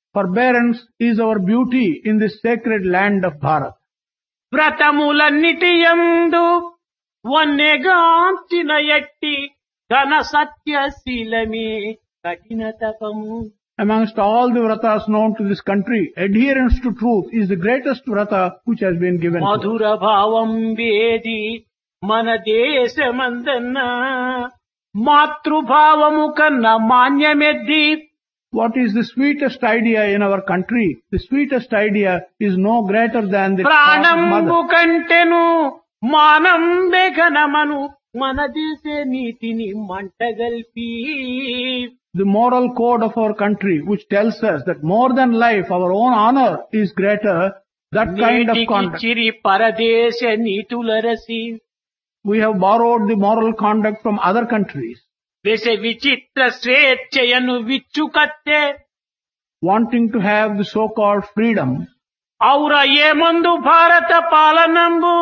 Forbearance is our beauty in this sacred land of Bharat. వ్రతములన్నిటి యందు వన్నెగాంచిన ఎట్టి ఘన సత్యశీలమే కఠిన తపము Amongst all the vratas known to this country, adherence to truth is the greatest vrata which has been given. to us. మధుర భావం వేది మన దేశమందన్న మాతృభావము కన్నా మాన్యమెద్ది What is the sweetest idea in our country? The sweetest idea is no greater than the thought of ప్రాణంబు mother. కంటెను మానం బెగనమను మన దేశ నీతిని మంటగల్పి The moral code of our country which tells us that more than life, our own honor is greater. That kind of నేటికి conduct. చిరి పరదేశ నీతులరసి We have borrowed the moral conduct from other countries. వెస విచిత్ర స్వేచ్ఛయను విచ్చుకత్తే wanting to have the so-called freedom, ఔర ఏమందు భారత పాలనంబు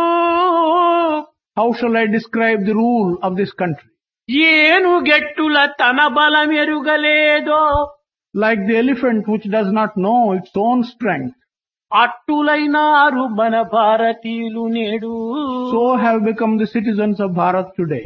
how shall I describe the rule of this country? ఏను గెట్టుల తన బలమెరుగలేదో Like the elephant which does not know its own strength, అట్టులైనారు మన భారతీయులు నేడు so have become the citizens of Bharat today.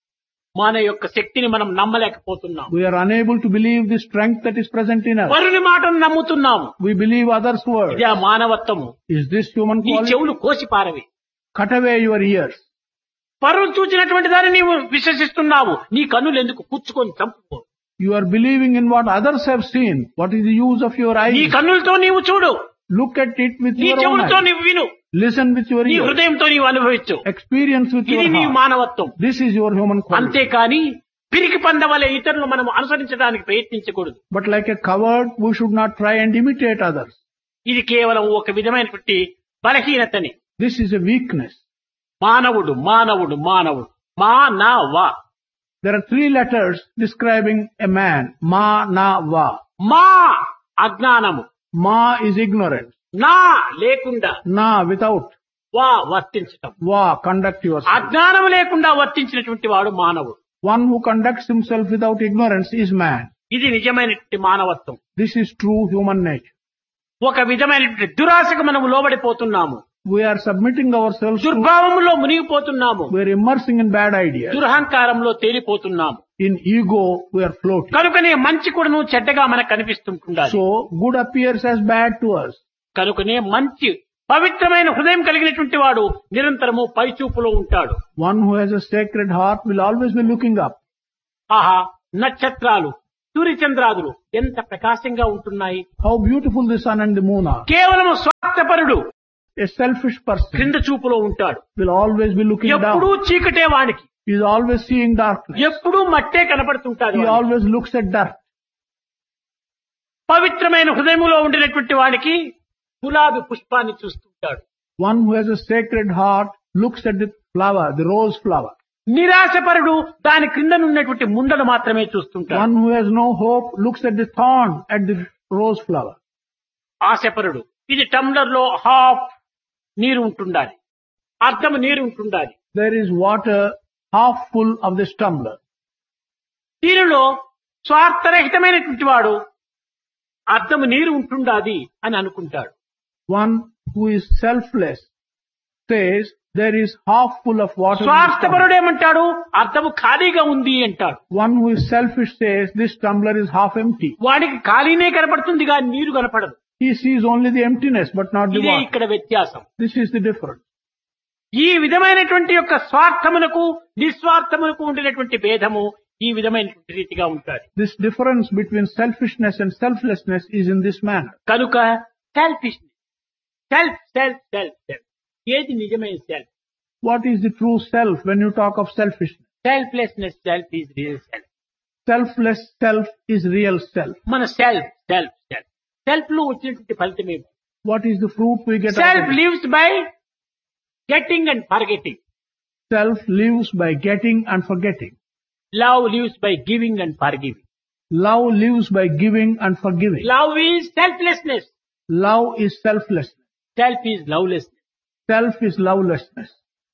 మన యొక్క శక్తిని మనం నమ్మలేకపోతున్నాం We are unable to believe the strength that is present in us. వరుని మాటను నమ్ముతున్నాము We believe others' words. ఇదే మానవత్వము Is this human నీ quality? చెవులు కోసి పారవి Cut away your ears. పరులు చూచినటువంటి దాన్ని నీవు విశ్వసిస్తున్నావు నీ కన్నులు ఎందుకు కూర్చుకొని చంపుకో You are believing in what others have seen. What is the use of your నీ eyes? కన్నులతో నీవు చూడు Look at it with నీ your own చెవులతో eyes. నీవు విను Listen with your నీ ears. హృదయంతో నీవు అనుభవించు Experience with ఇది your నీ heart. మానవత్వం This is your human quality. అంతేకాని పిరికి పంద వలె ఇతరులు మనం అనుసరించడానికి ప్రయత్నించకూడదు But like a coward, we should not try and imitate others. ఇది కేవలం ఒక విధమైనటువంటి బలహీనతని This is a weakness. మానవుడు మానవుడు మానవుడు మానవ There are three letters describing a man. Ma, na, va. మా అజ్ఞానము Ma is ignorance. నా లేకుండా Na, without. వా వర్తించటం Va, conduct yourself. అజ్ఞానం లేకుండా వర్తించినటువంటి వాడు మానవుడు One who conducts himself without ignorance is man. ఇది నిజమైనటువంటి మానవత్వం This is true human nature. ఒక విధమైనటువంటి దురాశకు మనము లోబడిపోతున్నాము We are submitting ourselves to, దుర్భావములో మునిగిపోతున్నాము we are immersing in bad ideas. దురహంకారంలో తేలిపోతున్నాము In ego, we are floating. కనుకనే మంచి కూడాను చెడ్డగా మనకు కనిపిస్తుంటుండాలి So, good appears as bad to us. కనుకనే మంచి పవిత్రమైన హృదయం కలిగినటువంటి వాడు నిరంతరము పైచూపులో ఉంటాడు One who has a sacred heart will always be looking up. ఆహా నక్షత్రాలు సూర్యచంద్రాదులు ఎంత ప్రకాశంగా ఉంటున్నాయి How beautiful the sun and the moon are. కేవలం స్వార్థపరుడు A selfish person క్రింద చూపులో ఉంటాడు will always be looking ఎప్పుడూ down. చీకటే వానికి He is always seeing darkness. ఎప్పుడూ మట్టే కనపడుతుంటాడు He వానికి. always looks at dirt. పవిత్రమైన హృదయములో ఉండినటువంటి వాడికి గులాబీ పుష్పాన్ని చూస్తుంటాడు One who has a sacred heart looks at the flower, the rose flower. నిరాశపరుడు దాని క్రింద ఉన్నటువంటి ముండను మాత్రమే చూస్తుంటాడు One who has no hope looks at the thorn at the rose flower. ఆశపరుడు ఇది టంబ్లర్ లో హాఫ్ నీరు ఉంటుండాలి అర్థం నీరు ఉంటుండాలి There is water half full of this tumbler. దీనిలో స్వార్థరహితమైనటువంటి వాడు అర్థము నీరు ఉంటుండాది అని అనుకుంటాడు One who is selfless says there is half full of water. in this tumbler. స్వార్థపరుడు ఏమంటాడు అర్థము ఖాళీగా ఉంది అంటాడు One who is selfish says this tumbler is half empty. వాడికి ఖాళీనే కనపడుతుంది కానీ నీరు కనపడదు He sees only the emptiness but not the ఇదే water. ఇక్కడ వ్యత్యాసం This is the difference. ఈ విధమైనటువంటి యొక్క స్వార్థమునకు నిస్వార్థమునకు ఉండినటువంటి భేదము ఈ విధమైనటువంటి రీతిగా ఉంటాది This difference between selfishness and selflessness is in this manner. కనుక selfishness self self self self ఏది నిజమైన self What is the true self when you talk of selfishness? Selflessness self is real self Selfless self is real self. మన self self self self లో వచ్చినటువంటి ఫలితం ఏమి What is the fruit we get out self of it? Lives by getting and forgetting Self lives by getting and forgetting. Love lives by giving and forgiving Love lives by giving and forgiving. Love is selflessness Love is selflessness. Self is lovelessness Self is lovelessness.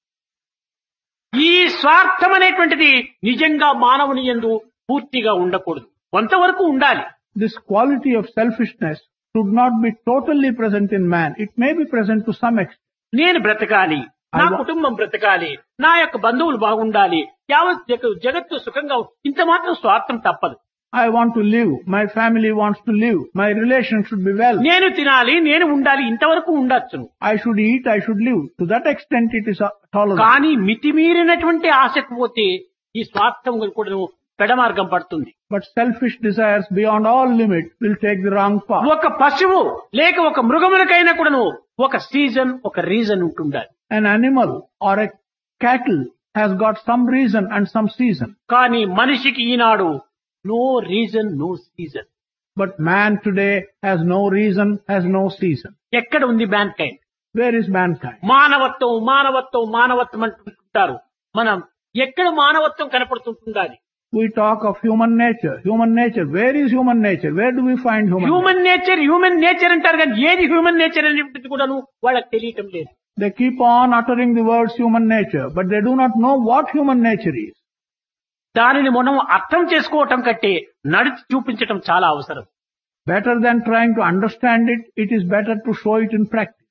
ఈ స్వార్థం అనేటువంటిది నిజంగా మానవుని యందు పూర్తిగా ఉండకూడదు కొంతవరకు ఉండాలి this quality of selfishness should not be totally present in man. It may be present to some extent. నేను బ్రతకాలి నా I wa- కుటుంబం బ్రతకాలి నా యొక్క బంధువులు బాగుండాలి యావత్ జగ- జగత్తు సుఖంగా ఉం- ఇంత మాత్రం స్వార్థం తప్పదు I want to live. My family wants to live. My relations should be well. నేను తినాలి నేను ఉండాలి ఇంతవరకు ఉండొచ్చును I should eat. I should live. To that extent, it is uh, tolerable. కానీ మితిమీరినటువంటి ఆశకు పోతే ఈ స్వార్థం కూడా పెడమార్గం పడుతుంది But selfish desires beyond all limit will take the wrong path. ఒక పశువు లేక ఒక మృగములకైనా కూడాను ఒక సీజన్ ఒక రీజన్ ఉంటుండాలి An animal or a cattle has got some reason and some season. కానీ మనిషికి ఈనాడు no reason no season But man today has no reason, has no season. ఎక్కడ ఉంది mankind Where is mankind? మానవత్వం మానవత్వం మానవత్వం అంటుంటారు మనం ఎక్కడ మానవత్వం కనపడుతుంటుండాలి We talk of human nature. Human nature. Where is human nature? Where do we find human nature? Human nature human nature అంటారు కానీ ఏది హ్యూమన్ నేచర్ అనేటువంటిది కూడాను వాళ్ళకి తెలియటం లేదు They keep on uttering the words human nature, but they do not know what human nature is. దానిని మనం అర్థం చేసుకోవటం కంటే నడిచి చూపించటం చాలా అవసరం Better than trying to understand it, it is better to show it in practice.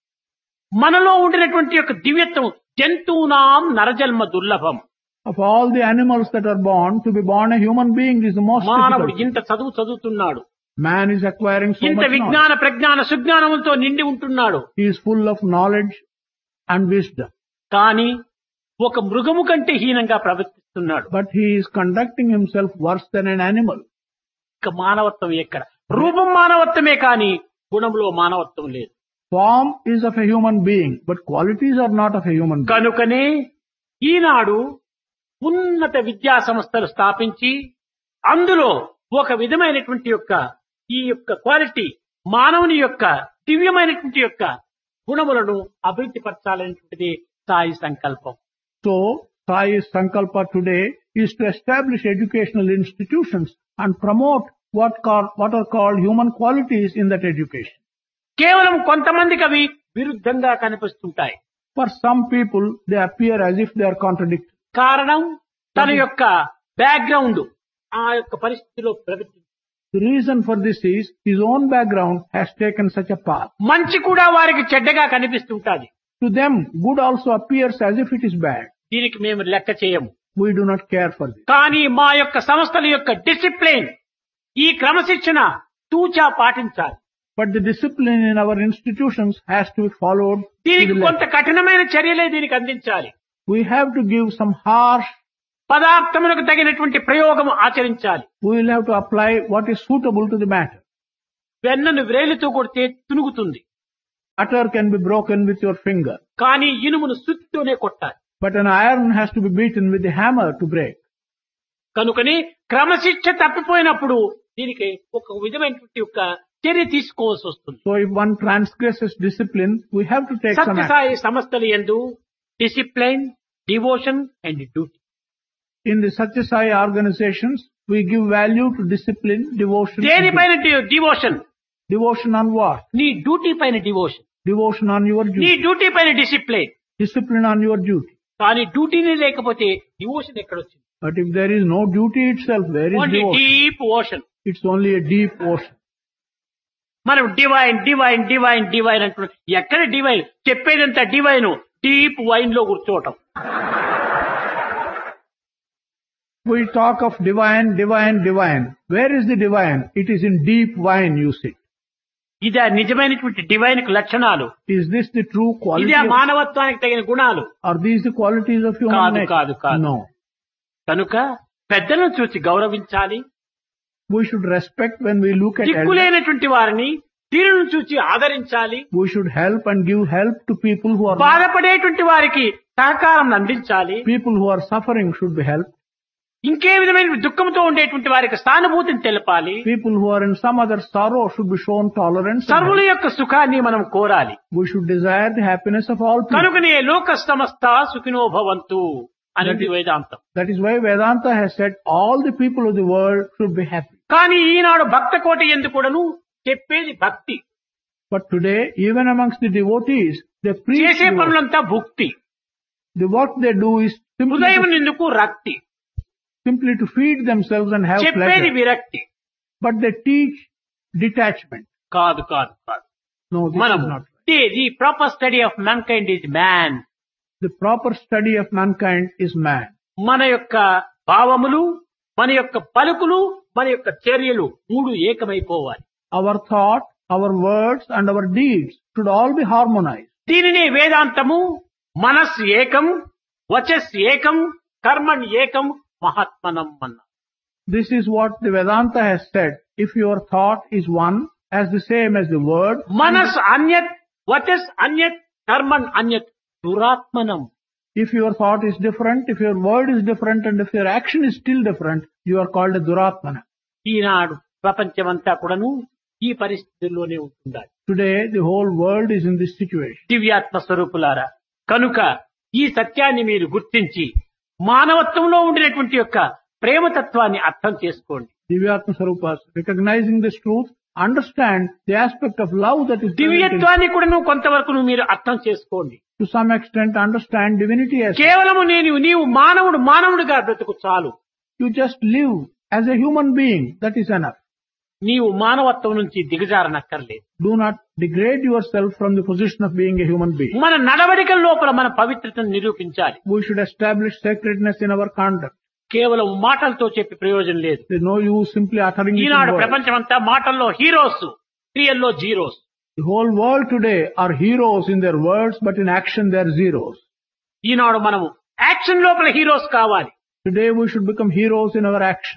మనలో ఉండినటువంటి యొక్క దివ్యత్వం జంతువునాం నరజన్మ దుర్లభం Of all the animals that are born, to be born a human being is the most మానవుడు difficult. ఇంత చదువు చదువుతున్నాడు Man is acquiring so ఇంత much knowledge. విజ్ఞాన ప్రజ్ఞాన సుజ్ఞానములతో నిండి ఉంటున్నాడు He is full of knowledge and wisdom. కానీ ఒక మృగము కంటే హీనంగా ప్రవర్తిస్తున్నాడు But he is conducting himself worse than an animal. ఇక మానవత్వం ఎక్కడ రూపం మానవత్వమే కానీ గుణంలో మానవత్వం లేదు Form is of a human being, but qualities are not of a human being. కనుకనే ఈనాడు ఉన్నత విద్యా సంస్థలు స్థాపించి అందులో ఒక విధమైనటువంటి యొక్క ఈ యొక్క క్వాలిటీ మానవుని యొక్క దివ్యమైనటువంటి యొక్క గుణములను అభివృద్ధి పరచాలనేటువంటిది సాయి సంకల్పం So, Sai's Sankalpa today is to establish educational institutions and promote what, call, what are called human qualities in that education. కేవలం కొంతమందికి అవి విరుద్ధంగా కనిపిస్తుంటాయి For some people, they appear as if they are contradictory. కారణం తన యొక్క background ఆ యొక్క పరిస్థితిలో ప్రవర్తి The reason for this is his own background has taken such a path. మంచి కూడా వారికి చెడ్డగా కనిపిస్తుంటాది To them, good also appears as if it is bad. దీనికి మేము లెక్క చేయము We do not care for this. కానీ మా యొక్క సంస్థల యొక్క డిసిప్లిన్ ఈ క్రమశిక్షణ తూచా పాటించాలి But the discipline in our institutions has to be followed. to దీనికి the letter. కొంత కఠినమైన చర్యలే దీనికి అందించాలి We have to give some harsh, పదార్థములకు తగినటువంటి ప్రయోగం ఆచరించాలి we will have to apply what is suitable to the matter. వెన్నను వ్రేలితో కొడితే తునుగుతుంది Butter can be broken with your finger, కానీ ఇనుమును సుత్తితోనే కొట్టాలి but an iron has to be beaten with the hammer to break. కనుకని క్రమశిక్ష తప్పిపోయినప్పుడు దీనికి ఒక విధమైనటువంటి యొక్క చర్య తీసుకోవాల్సి వస్తుంది So if one transgresses discipline, we have to take some action. Satyasai సంస్థలు ఎందు discipline devotion and duty In the Satyasai organizations, we give value to discipline, devotion. and దేనిపైన devotion duty. Devotion on what? నీ duty పైన devotion Devotion on your నీ duty. Duty పైన discipline Discipline on your duty. కానీ డ్యూటీనే లేకపోతే devotion ఎక్కడొచ్చింది But if there is no duty itself, where is only devotion? Deep ocean It's only a deep ocean. మనం divine divine divine divine అంటున్నాం ఎక్కడ divine చెప్పేదంతా divine deep wine లో కూర్చోవటం We talk of divine, divine, divine. Where is the divine? It is in deep wine, you see. ఇదే నిజమైనటువంటి divine కు లక్షణాలు Is this the true quality? ఇదే Of, మానవత్వానికి తగిన గుణాలు are these the qualities of human కాదు, nature? కాదు, కాదు. No. కనుక పెద్దలను చూసి గౌరవించాలి We should respect when we look at elders. దిక్కులేనటువంటి వారిని తీరును చూసి ఆదరించాలి We should help and give help to people who are not- బాధపడేటువంటి వారికి సహకారం అందించాలి people who are suffering should be helped. ఇంకే విధమైన దుఃఖంతో ఉండేటువంటి వారికి సానుభూతిని తెలపాలి People who are in some other sorrow should be shown tolerance. and సర్వుల help. యొక్క సుఖాన్ని మనం కోరాలి We should desire the happiness of all people. కనుకనే లోక సమస్త సుఖినో భవంతు అనేది వేదాంతం That is why Vedanta has said all the people of the world should be happy. కానీ ఈనాడు భక్త కోటి ఎందుకు కూడాను చెప్పేది భక్తి But today, even amongst the devotees, they preach చేసే devotee. పనులంతా భుక్తి the work they do is simply హృదయం to, ఎందుకు రక్తి simply to feed themselves and have చెప్పేది pleasure. విరక్తి but they teach detachment. కాదు కాదు కాదు No, this మనం is not. The proper study of mankind is man The proper study of mankind is man. మన యొక్క భావములు మన యొక్క పలుకులు మన యొక్క చర్యలు మూడు ఏకమైపోవాలి Our thought, our words and our deeds should all be harmonized. దీనినే వేదాంతము మనస్ ఏకం వచస్ ఏకం కర్మణ్ ఏకం మహాత్మనం అన్న This is what the Vedanta has said. If your thought is one, as the same as the word, మనస్ అన్యత్ వచస్ అన్యత్ కర్మణ్ అన్యత్ దురాత్మనం if your thought is different, if your word is different, and if your action is still different, you are called a Duratmana. ఈనాడు ప్రపంచమంతా కూడాను ఈ పరిస్థితుల్లోనే ఉంటుండాలి Today, the whole world is in this situation. దివ్యాత్మ స్వరూపులారా కనుక ఈ సత్యాన్ని మీరు గుర్తించి మానవత్వంలో ఉండినటువంటి యొక్క ప్రేమతత్వాన్ని అర్థం చేసుకోండి Divyatma Sarupas, recognizing this truth, understand the aspect of love that is present in- దివ్యత్వాన్ని కూడా నువ్వు కొంతవరకు నువ్వు మీరు అర్థం చేసుకోండి to some extent understand divinity as కేవలము నేను నీవు మానవుడు మానవుడిగా బ్రతుకు చాలు you just live as a human being. That is enough. నీవు మానవత్వం నుంచి దిగజారనక్కర్లేదు Do not degrade yourself from the position of being a human being. మన నడవడికల లోపల మన పవిత్రతను నిరూపించాలి We should establish sacredness in our conduct. కేవలం మాటలతో చెప్పి ప్రయోజనం లేదు There's no use simply uttering it in Eenadu words. ప్రపంచమంతా మాటల్లో హీరోస్ క్రియల్లో zeros The whole world today are heroes in their words, but in action they are zeros. ఈనాడు మనము యాక్షన్ లోపల హీరోస్ కావాలి Today we should become heroes in our action.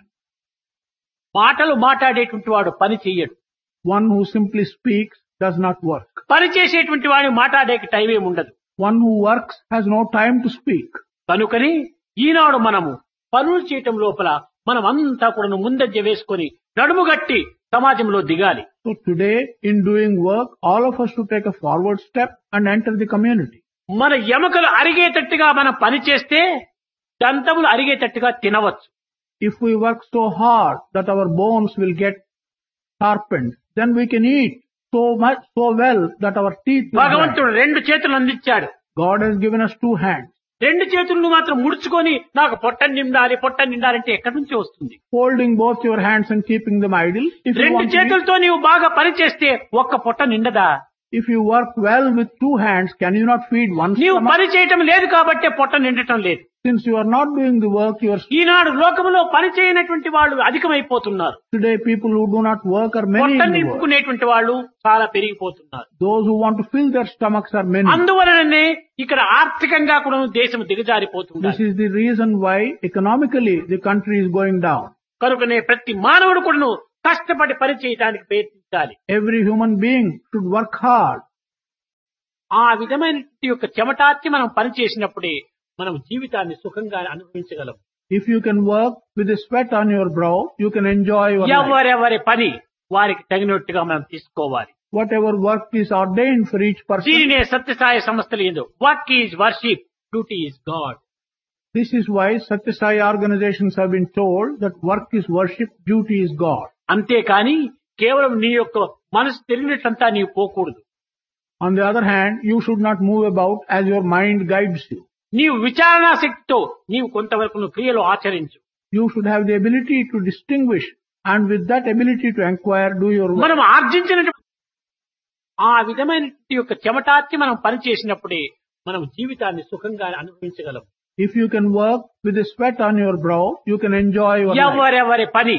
మాటలు మాట్లాడేటువంటి వాడు పని చెయ్యడు One who simply speaks does not work. పని చేసేటువంటి వాడు మాట్లాడే టైం ఏమి ఉండదు One who works has no time to speak. కనుకని ఈనాడు మనము పనులు చేయటం లోపల మనం అంతా కూడా ముందంజ వేసుకొని నడుముగట్టి సమాజంలో దిగాలి So today, in doing work, all of us should take a forward step and enter the community. మన ఎముకలు అరిగేటట్టుగా మనం పని చేస్తే దంతములు అరిగేటట్టుగా తినవచ్చు If we work so hard that our bones will get sharpened, then we can eat so much, so well that our teeth will grind. భగవంతుడు రెండు చేతులు అందించాడు God has given us two hands. రెండు చేతులను మాత్రం ముడుచుకొని నాకు పొట్ట నిండాలి పొట్ట నిండాలంటే ఎక్కడి నుంచి వస్తుంది Holding both your hands and keeping them idle. If you, రెండు want to eat, చేతులతో నీవు బాగా పని చేస్తే ఒక్క పొట్ట నిండదా if you work well with two hands, can you not feed one నీవు stomach? పని చేయటం లేదు కాబట్టే పొట్ట నిండటం లేదు Since you are not doing the work, you are ఈనాడు లోకములో పని చేయనటువంటి వాళ్ళు అధికమైపోతున్నారు today people who do not work are many పొట్ట in the world. నింపుకునేటువంటి వాళ్ళు చాలా పెరిగిపోతున్నారు Those who want to fill their stomachs are many. అందువలననే ఇక్కడ ఆర్థికంగా కూడా దేశం This దిగజారిపోతుంది is the reason why economically the country is going down. కనుకనే ప్రతి మానవుడు కూడాను కష్టపడి పని చేయడానికి ప్రయత్నించాలి Every human being should work hard. ఆ విధమైన యొక్క చెమటార్చి మనం పని చేసినప్పుడే మనం జీవితాన్ని సుఖంగా అనుభవించగలం If you can work with the sweat on your brow, you can enjoy your life. ఎవరెవరి పని వారికి తగినట్టుగా మనం తీసుకోవాలి Whatever work is ordained for each person, దీనినే సత్యసాయ సంస్థలు ఏందో work is worship duty is God this is why Satya Sai organizations have been told that work is worship, duty is God. అంతేకాని కేవలం నీ యొక్క మనసు తిరిగినట్లంతా నీవు పోకూడదు On the other hand, you should not move about as your mind guides you. నీవు విచారణా శక్తితో నీవు కొంతవరకు నువ్వు క్రియలు ఆచరించు You should have the ability to distinguish and with that ability to inquire, do your work. మనం ఆర్జించిన ఆ విధమైన యొక్క చెమటార్చి మనం పని చేసినప్పుడే మనం జీవితాన్ని సుఖంగా అనుభవించగలం If you can work with the sweat on your brow, you can enjoy your life. ఎవరెవరి పని